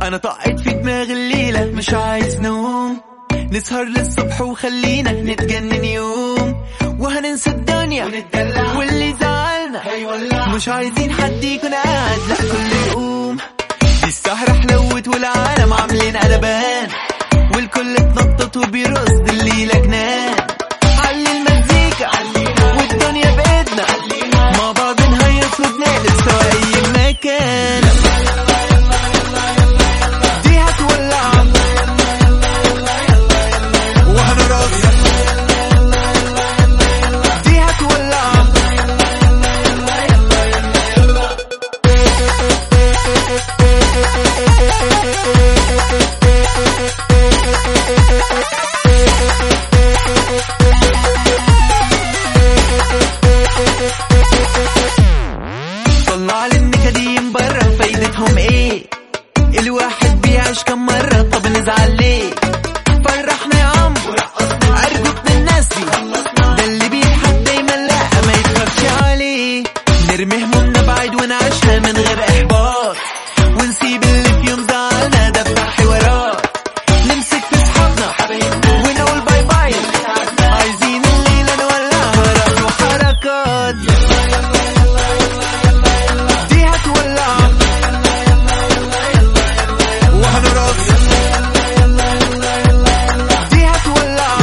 انا طقت في دماغ الليلة مش عايز نوم نسهر للصبح وخلينا نتجنن يوم وهننسى الدنيا ونتدلع. واللي زعلنا هيولع. مش عايزين حد يكون قاعد لا كل يقوم دي السهرة حلوت والعالم عاملين قلبان والكل اتنطط وبيرقص دي الليلة جنان علي المزيكا والدنيا بإيدنا مع بعض نهيص وبنقلب سوا أي مكان دي هتولع وهنرقص دي هتولع طلع لي النكدين برا فايدتهم ايه الواحد بيعيش كم مرة طب نزعل ليه فرحنا يا عم ارجوك من الناس دي ده اللي بيضحك دايما لا ما يتخافش عليه نرمي همومنا بعيد ونعيشها من غير احباط ونسيب اللي في يوم زعلنا ده بتاع حوارات نمسك في صحابنا ونقول باي باي عايزين الليلة نولعها رقص وحركات دي هتولع وهنرقص دي هتولع